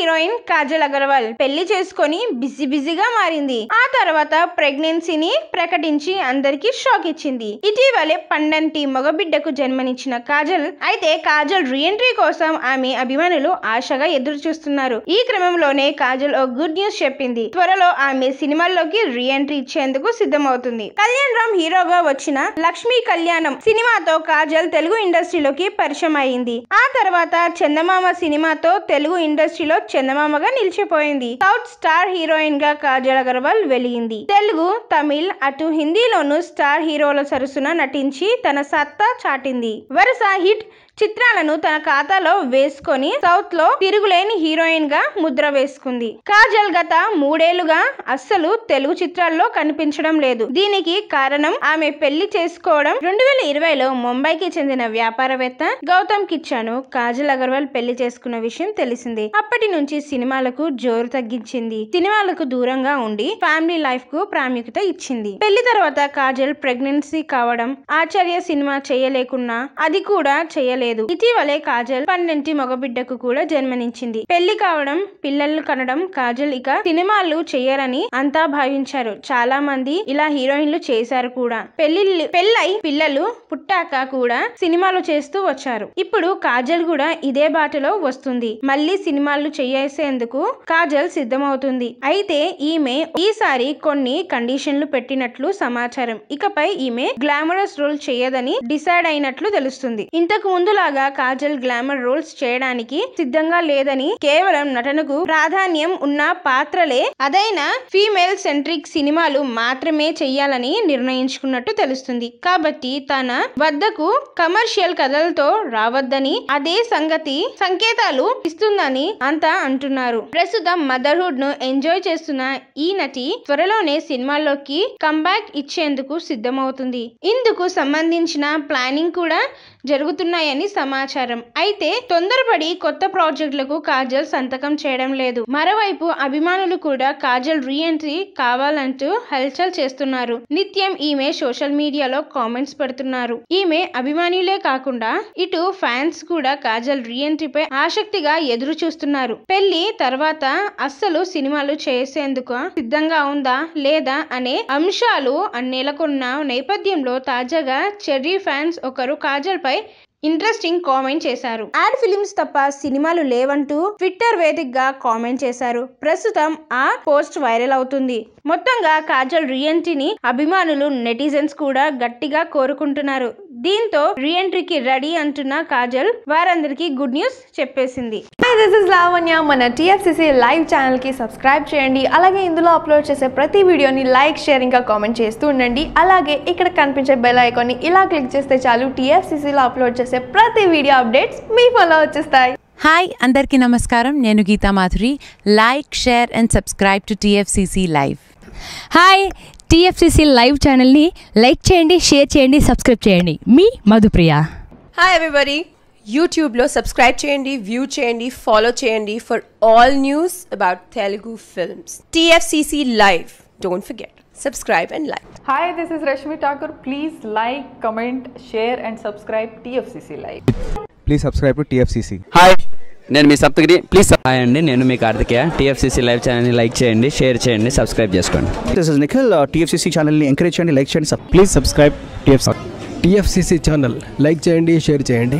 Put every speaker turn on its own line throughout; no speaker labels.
Heroine Kajal Agarwal పెళ్లి చేసుకొని busy బిజీగా మారింది ఆ తర్వాత ప్రెగ్నెన్సీని ప్రకటించి అందరికీ షాక్ ఇచ్చింది ఇటీవలే పండంటి మగబిడ్డకు జన్మనిచ్చిన కాజల్ అయితే కాజల్ రీఎంట్రీ కోసం ఆమె అభిమానులు ఆశగా ఎదురు చూస్తున్నారు ఈ క్రమంలోనే కాజల్ ఓ గుడ్ న్యూస్ చెప్పింది త్వరలో ఆమె సినిమాల్లోకి రీఎంట్రీ ఇచ్చేందుకు సిద్ధమవుతుంది కళ్యాణ్ రామ్ హీరోగా వచ్చిన లక్ష్మీ కళ్యాణం సినిమాతో కాజల్ తెలుగు ఇండస్ట్రీలోకి పరిచయం అయింది ఆ తర్వాత చందమామ సినిమాతో తెలుగు ఇండస్ట్రీలో చందమామగా నిలిచిపోయింది సౌత్ స్టార్ హీరోయిన్ గా కాజల్ అగర్వాల్ వెలిగింది తెలుగు తమిళ్ అటు హిందీలోనూ స్టార్ హీరోల సరసన నటించి తన సత్తా చాటింది వరుస హిట్ చిత్రాలను తన ఖాతాలో వేసుకొని సౌత్ లో తిరుగులేని హీరోయిన్ గా ముద్ర వేసుకుంది కాజల్ గత మూడేళ్లుగా అస్సలు తెలుగు చిత్రాల్లో కనిపించడం లేదు దీనికి కారణం ఆమె పెళ్లి చేసుకోవడం రెండు వేల ఇరవైలో ముంబైకి చెందిన వ్యాపారవేత్త గౌతమ్ కిచ్చాను కాజల్ అగర్వాల్ పెళ్లి చేసుకున్న విషయం తెలిసిందే అప్పటి నుంచి సినిమాలకు జోరు తగ్గించింది సినిమాలకు దూరంగా ఉండి ఫ్యామిలీ లైఫ్ కు ప్రాముఖ్యత ఇచ్చింది పెళ్లి తర్వాత కాజల్ ప్రెగ్నెన్సీ కావడం ఆచార్య సినిమా చేయలేకున్నా అది కూడా చేయలేదు ఇటీవలే కాజల్ పన్నెంటి మగబిడ్డకు కూడా జన్మనిచ్చింది పెళ్లి కావడం పిల్లలు కనడం కాజల్ ఇక సినిమాలు చేయరని అంతా భావించారు చాలా మంది ఇలా హీరోయిన్లు చేశారు కూడా పెళ్లి పెళ్ళై పిల్లలు పుట్టాక కూడా సినిమాలు చేస్తూ వచ్చారు ఇప్పుడు కాజల్ కూడా ఇదే బాటలో వస్తుంది మళ్ళీ సినిమాలు చేసేందుకు కాజల్ సిద్ధమవుతుంది అయితే ఈమె ఈసారి కొన్ని కండిషన్లు పెట్టినట్లు సమాచారం ఇకపై ఈమె గ్లామరస్ రోల్ చేయదని డిసైడ్ అయినట్లు తెలుస్తుంది ఇంతకు ముందులాగా కాజల్ గ్లామర్ రోల్స్ చేయడానికి సిద్ధంగా లేదని కేవలం నటనకు ప్రాధాన్యం ఉన్న పాత్రలే అదైన ఫీమేల్ సెంట్రిక్ సినిమాలు మాత్రమే చెయ్యాలని నిర్ణయించుకున్నట్టు తెలుస్తుంది కాబట్టి తన వద్దకు కమర్షియల్ కథలతో రావద్దని అదే సంగతి సంకేతాలు ఇస్తుందని అంతా అంటున్నారు ప్రస్తుతం మదర్హుడ్ ను ఎంజాయ్ చేస్తున్న ఈ నటి త్వరలోనే సినిమాల్లోకి కంబ్యాక్ ఇచ్చేందుకు సిద్ధమవుతుంది ఇందుకు సంబంధించిన ప్లానింగ్ కూడా జరుగుతున్నాయని సమాచారం అయితే తొందరపడి కొత్త ప్రాజెక్టులకు కాజల్ సంతకం చేయడం లేదు మరోవైపు అభిమానులు కూడా కాజల్ రీఎంట్రీ కావాలంటూ హల్చల్ చేస్తున్నారు నిత్యం ఈమె సోషల్ మీడియాలో కామెంట్స్ పెడుతున్నారు ఈమె అభిమానులే కాకుండా ఇటు ఫ్యాన్స్ కూడా కాజల్ రీఎంట్రీపై ఆసక్తిగా ఎదురు చూస్తున్నారు పెళ్లి తర్వాత అస్సలు సినిమాలు చేసేందుకు సిద్ధంగా ఉందా లేదా అనే అంశాలు నెలకొన్న నేపథ్యంలో తాజాగా చెర్రీ ఫ్యాన్స్ ఒకరు కాజల్ పై ఇంట్రెస్టింగ్ కామెంట్ చేశారు యాడ్ ఫిలిమ్స్ తప్ప సినిమాలు లేవంటూ ట్విట్టర్ వేదికగా కామెంట్ చేశారు ప్రస్తుతం ఆ పోస్ట్ వైరల్ అవుతుంది మొత్తంగా కాజల్ రీఎంట్రీని అభిమానులు నెటిజన్స్ కూడా గట్టిగా కోరుకుంటున్నారు దీంతో రీఎంట్రీకి రెడీ అంటున్న కాజల్ వారందరికీ గుడ్ న్యూస్ చెప్పేసింది
హాయ్ దిస్ ఇస్ లావణ్య మన టీఎఫ్సిసి లైవ్ ఛానల్కి సబ్స్క్రైబ్ చేయండి అలాగే ఇందులో అప్లోడ్ చేసే ప్రతి వీడియోని లైక్ షేర్ ఇంకా కామెంట్ చేస్తూ ఉండండి అలాగే ఇక్కడ కనిపించే బెల్ ఐకాన్ని ఇలా క్లిక్ చేస్తే చాలు టీఎఫ్సిసిలో అప్లోడ్ చేసే ప్రతి వీడియో అప్డేట్స్ మీ ఫోన్లో వచ్చేస్తాయి
హాయ్ అందరికీ నమస్కారం నేను Geetha Madhuri like share and subscribe to TFCC live
hi TFCC live ఛానల్ని లైక్ చేయండి షేర్ చేయండి సబ్స్క్రైబ్ చేయండి మీ మధుప్రియ
హాయ్ ఎవ్రీబడి యూట్యూబ్లో సబ్స్క్రైబ్ చేయండి వ్యూ చేయండి ఫాలో చేయండి for all news about Telugu films TFCC live don't forget subscribe and like
Hi, this is Rashmi Thakur. Please like, comment, share, and subscribe TFCC Live.
Please subscribe to TFCC
hi నేను మీ Saptagiri please
hi అండి నేను మీ Karthikeya TFCC live ఛానల్ని like చేయండి share చేయండి subscribe చేసుకోండి
this is Nikhil TFCC ఛానల్ని ఎంకరేజ్ చేయండి లైక్ చేయండి
please subscribe TFC TFCC channel like చేయండి షేర్ చేయండి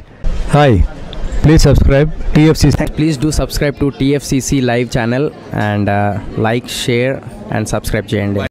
hi please subscribe TFCC
please do subscribe to TFCC live channel and like share and subscribe చేయండి